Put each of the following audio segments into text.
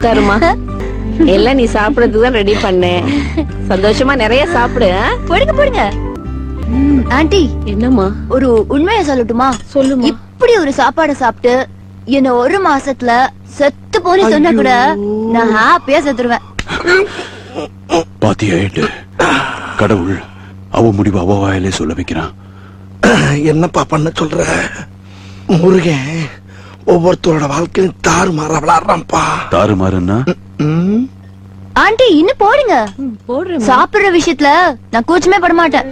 உட்காருமா எல்லாம் நீ சாப்பிடறதுக்கு தான் ரெடி பண்ணேன் சந்தோஷமா நிறைய சாப்பிடு ஆ? போடுங்க போடுங்க ம், ஆண்டி என்னம்மா ஒரு உண்மையை சொல்லட்டுமா சொல்லுமா இப்படி ஒரு சாப்பாடை சாப்பிட்டு என்ன ஒரு மாசத்துல செத்து போன்னு சொன்னா கூட நான் ஹாப்பியா செத்துருவேன் பாத்தியா ஏட்டு கடவுள் அவ முடிவு அவ வாயிலே சொல்ல வைக்கிறான் என்னப்பா பண்ண சொல்ற முருகன் ஒவ்வொருத்தரோட வாழ்க்கையும் தாறு மாற விளாடுறான்ப்பா தாறுமாறுன்னா ம், ஆண்டி இன்னும் போடுங்க போடுறேன் சாப்பிடுற விஷயத்துல நான் கூச்சமே பட மாட்டேன்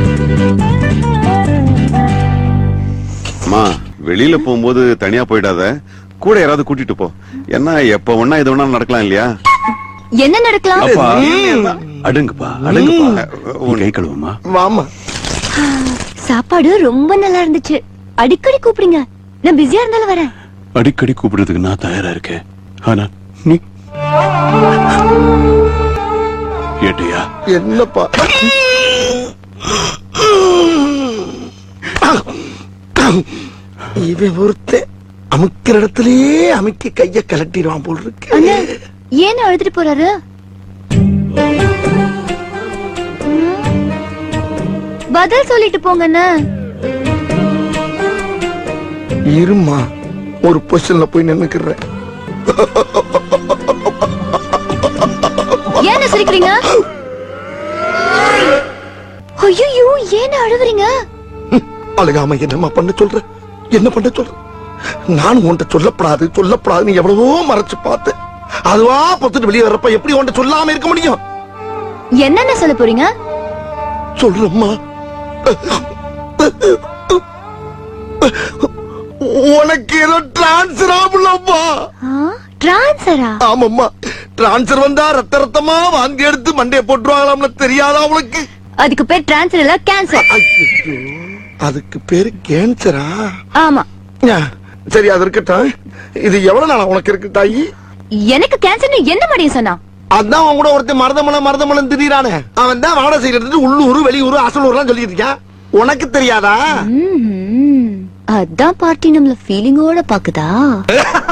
அம்மா வெளியில போகும்போது தனியா போயிடாத கூட யாராவது கூட்டிட்டு போ ஏன்னா எப்ப ஒன்னா இது வேணாலும் நடக்கலாம் இல்லையா என்ன நடக்கலாம் அப்பா அடுங்குப்பா அடுங்குப்பா நீ கை கழுவுமா வாமா சாப்பாடு ரொம்ப நல்லா இருந்துச்சு அடிக்கடி கூப்பிடுங்க நான் பிஸியா இருந்தாலும் வரேன் அடிக்கடி கூப்பிடுறதுக்கு நான் தயாரா இருக்கேன் ஆனா நீ ஏட்டையா என்னப்பா இவன் ஒருத்தன் அமுக்கிற இடத்துலயே அமுக்கி கைய கலட்டிடுவான் போல் இருக்கு அண்ணா ஏன் அழுதுட்டு போறாரு பதில் சொல்லிட்டு போங்க அண்ணா இருமா ஒரு பொசிஷன்ல போய் நின்னுக்கிறேன் ஏன் சிரிக்கிறீங்க ஐயோ ஏன் அழுவுறீங்க அழுகாம என்னம்மா பண்ண சொல்ற என்ன பண்ண சொல்ற நான் உன்கிட்ட சொல்லப்படாது சொல்லப்படாதுன்னு எவ்வளவோ மறைச்சு பார்த்தேன் அதுவா பொத்துட்டு வெளியே வர்றப்ப எப்படி உன்கிட்ட சொல்லாம இருக்க முடியும் என்னென்ன சொல்ல போறீங்க சொல்றம்மா உனக்கு ஏதோ டிரான்ஸ்ஃபர் ஆகலப்பா டிரான்சரா ஆமாம்மா டிரான்ஸ்ஃபர் வந்தா ரத்த ரத்தமா வாந்தி எடுத்து மண்டைய போட்டுருவாங்களாம்னு தெரியாதா உனக்கு அதுக்கு பேர் டிரான்சர் இல்ல கேன்சர் ஐயோ, அதுக்கு பேரு கேன்சரா ஆமா ஞா, சரி அது இருக்கட்டும் இது எவ்வளவு நாளா உனக்கு இருக்கு தாயி எனக்கு கேன்சர்னு என்ன முடியும் சொன்னா அதான் அவன் கூட ஒருத்தன் மருதமலை மருதமலை திடீரானே அவன் தான் வாடகை செய்யறது உள்ளூர் வெளியூர் அசலூர்லாம் சொல்லிட்டு இருக்கான் உனக்கு தெரியாதா ம்ஹும். அதான் பார்ட்டி நம்மள ஃபீலிங்கோட பாக்குதா